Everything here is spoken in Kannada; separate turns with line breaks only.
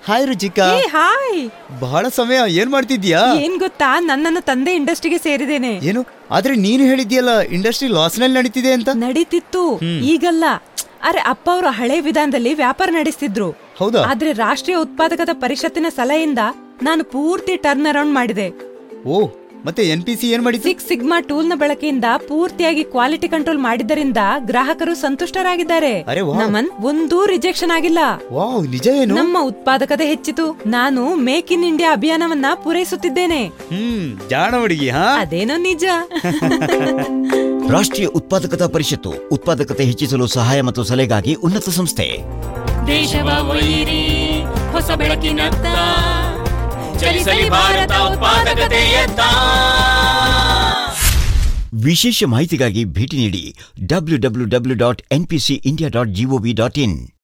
ಹಾಯ್ ರುಚಿಕಾ
ಏ ಹಾಯ್
ಬಹಳ ಸಮಯ ಏನ್ ಮಾಡ್ತಿದ್ಯಾ
ಏನ್ ಗೊತ್ತಾ ನನ್ನನ್ನು ತಂದೆ ಇಂಡಸ್ಟ್ರಿಗೆ ಸೇರಿದ್ದೇನೆ
ಏನು ಆದ್ರೆ ನೀನು ಹೇಳಿದ್ಯಲ್ಲ ಇಂಡಸ್ಟ್ರಿ ಲಾಸ್ ನಲ್ಲಿ ನಡೀತಿದೆ ಅಂತ
ನಡೀತಿತ್ತು ಈಗಲ್ಲ ಅರೆ ಅಪ್ಪ ಅವರು ಹಳೆ ವಿಧಾನದಲ್ಲಿ ವ್ಯಾಪಾರ ನಡೆಸ್ತಿದ್ರು
ಹೌದಾ
ಆದ್ರೆ ರಾಷ್ಟ್ರೀಯ ಉತ್ಪಾದಕದ ಪರಿಷತ್ತಿನ ಸಲಹೆಯಿಂದ ನಾನು ಪೂರ್ತಿ ಟರ್ನ್ ಅರೌಂಡ್ ಮಾಡಿದೆ
ಓ ಮತ್ತೆ ಎನ್ ಪಿ ಸಿ ಏನ್ ಮಾಡಿದ್ದು
ಸಿಕ್ಸ್ ಸಿಗ್ಮಾ ಟೂಲ್ ನ ಬಳಕೆಯಿಂದ ಪೂರ್ತಿಯಾಗಿ ಕ್ವಾಲಿಟಿ ಕಂಟ್ರೋಲ್ ಮಾಡಿದ್ದರಿಂದ ಗ್ರಾಹಕರು ಸಂತುಷ್ಟರಾಗಿದ್ದಾರೆ
ಅರೆ ವಾಹ್.
ನಮನ್ ಒಂದೂ ರಿಜೆಕ್ಷನ್ ಆಗಿಲ್ಲ
ವಾವ್ ನಿಜ ಏನು
ನಮ್ಮ ಉತ್ಪಾದಕತೆ ಹೆಚ್ಚಿತು ನಾನು ಮೇಕ್ ಇನ್ ಇಂಡಿಯಾ ಅಭಿಯಾನವನ್ನ ಪೂರೈಸುತ್ತಿದ್ದೇನೆ
ಹ್ಮ್ ಜಾಣ ಹುಡುಗಿ ಹಾ
ಅದೇನೋ ನಿಜ
ರಾಷ್ಟ್ರೀಯ ಉತ್ಪಾದಕತಾ ಪರಿಷತ್ತು ಉತ್ಪಾದಕತೆ ಹೆಚ್ಚಿಸಲು ಸಹಾಯ ಮತ್ತು ಸಲಹೆಗಾಗಿ ಉನ್ನತ ಸಂಸ್ಥೆ
ದೇಶವ ಒಯ್ಯಿರಿ ಹೊಸ ಬೆಳಕಿನತ್ತ ಚಲಿಸಲಿ ಭಾರತ ಉತ್ಪಾದಕತೆಯತ್ತ
ವಿಶೇಷ ಮಾಹಿತಿಗಾಗಿ ಭೇಟಿ ನೀಡಿ W W W dot N P C India dot G O V dot ಇನ್